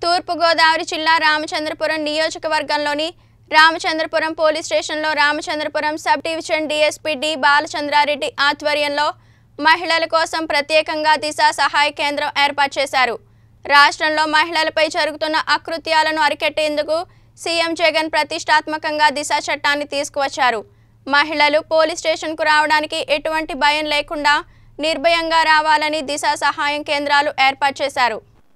తూర్పుగోదావరి జిల్లా రామచంద్రపురం నియోజకవర్గంలోని రామచంద్రపురం పోలీస్ స్టేషన్లో Ramachandrapuram sub division DSP D Balachandra Reddy ఆధ్వర్యంలో మహిళల కోసం ప్రత్యేకంగా దిశ సహాయ కేంద్రం ఏర్పాటు చేశారు రాష్ట్రంలో మహిళలపై జరుగుతున్న అకృత్యాలను అరికట్టేందుకు సీఎం జగన్ ప్రతిష్టాత్మకంగా దిశ చట్టాన్ని తీసుకువచ్చారు మహిళలు పోలీస్ స్టేషన్కు రావడానికి ఎటువంటి భయం లేకుండా నిర్భయంగా రావాలని దిశ సహాయం కేంద్రాలు ఏర్పాటు చేశారు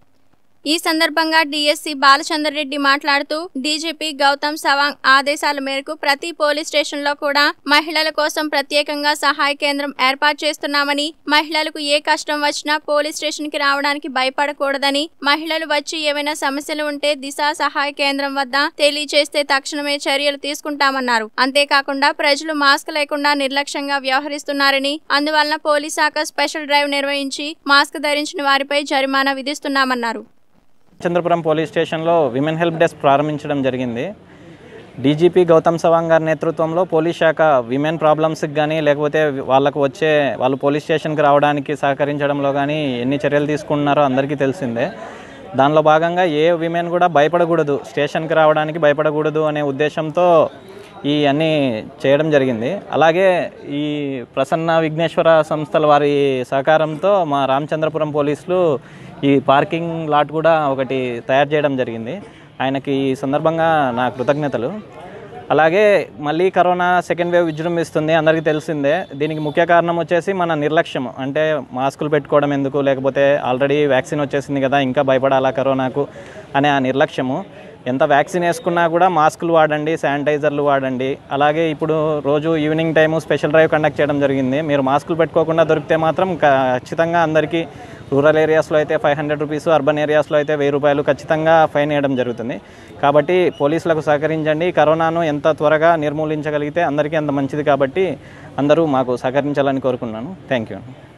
ఈ సందర్భంగా డీఎస్సీ బాలచంద్రరెడ్డి మాట్లాడుతూ డీజీపీ గౌతమ్ సవాంగ్ ఆదేశాల మేరకు ప్రతి పోలీస్ స్టేషన్లో కూడా మహిళల కోసం ప్రత్యేకంగా సహాయ కేంద్రం ఏర్పాటు చేస్తున్నామని మహిళలకు ఏ కష్టం వచ్చినా పోలీస్ స్టేషన్కి రావడానికి భయపడకూడదని మహిళలు వచ్చి ఏవైనా సమస్యలు ఉంటే దిశ సహాయ కేంద్రం వద్ద తెలియజేస్తే తక్షణమే చర్యలు తీసుకుంటామన్నారు అంతేకాకుండా ప్రజలు మాస్క్ లేకుండా నిర్లక్ష్యంగా వ్యవహరిస్తున్నారని అందువలన పోలీస్ శాఖ స్పెషల్ డ్రైవ్ నిర్వహించి మాస్క్ ధరించిన వారిపై జరిమానా విధిస్తున్నామన్నారు చంద్రపురం పోలీస్ స్టేషన్లో విమెన్ హెల్ప్ డెస్క్ ప్రారంభించడం జరిగింది డీజీపీ గౌతమ్ సవాంగ్ గారి నేతృత్వంలో పోలీస్ శాఖ విమెన్ ప్రాబ్లమ్స్కి కానీ లేకపోతే వాళ్ళకు వచ్చే వాళ్ళు పోలీస్ స్టేషన్కి రావడానికి సహకరించడంలో కానీ ఎన్ని చర్యలు తీసుకుంటున్నారో అందరికీ తెలిసిందే దానిలో భాగంగా ఏ విమెన్ కూడా భయపడకూడదు స్టేషన్కి రావడానికి భయపడకూడదు అనే ఉద్దేశంతో ఈ అన్నీ చేయడం జరిగింది అలాగే ఈ ప్రసన్న విఘ్నేశ్వర సంస్థల వారి సహకారంతో మా రామచంద్రపురం పోలీసులు ఈ పార్కింగ్ లాట్ కూడా ఒకటి తయారు చేయడం జరిగింది ఆయనకి ఈ సందర్భంగా నా కృతజ్ఞతలు అలాగే మళ్ళీ కరోనా సెకండ్ వేవ్ విజృంభిస్తుంది అందరికీ తెలిసిందే దీనికి ముఖ్య కారణం వచ్చేసి మన నిర్లక్ష్యం అంటే మాస్కులు పెట్టుకోవడం ఎందుకు లేకపోతే ఆల్రెడీ వ్యాక్సిన్ వచ్చేసింది కదా ఇంకా భయపడాలా కరోనాకు అనే ఆ నిర్లక్ష్యము ఎంత వ్యాక్సిన్ వేసుకున్నా కూడా మాస్కులు వాడండి శానిటైజర్లు వాడండి అలాగే ఇప్పుడు రోజు evening time special drive conduct చేయడం జరిగింది మీరు మాస్కులు పెట్టుకోకుండా దొరికితే మాత్రం ఖచ్చితంగా అందరికీ రూరల్ ఏరియాస్లో అయితే ఫైవ్ హండ్రెడ్ రూపీస్ అర్బన్ ఏరియాస్లో అయితే వెయ్యి రూపాయలు ఖచ్చితంగా ఫైన్ వేయడం జరుగుతుంది కాబట్టి పోలీసులకు సహకరించండి కరోనాను ఎంత త్వరగా నిర్మూలించగలిగితే అందరికీ అంత మంచిది కాబట్టి అందరూ మాకు సహకరించాలని కోరుకున్నాను థ్యాంక్ యూ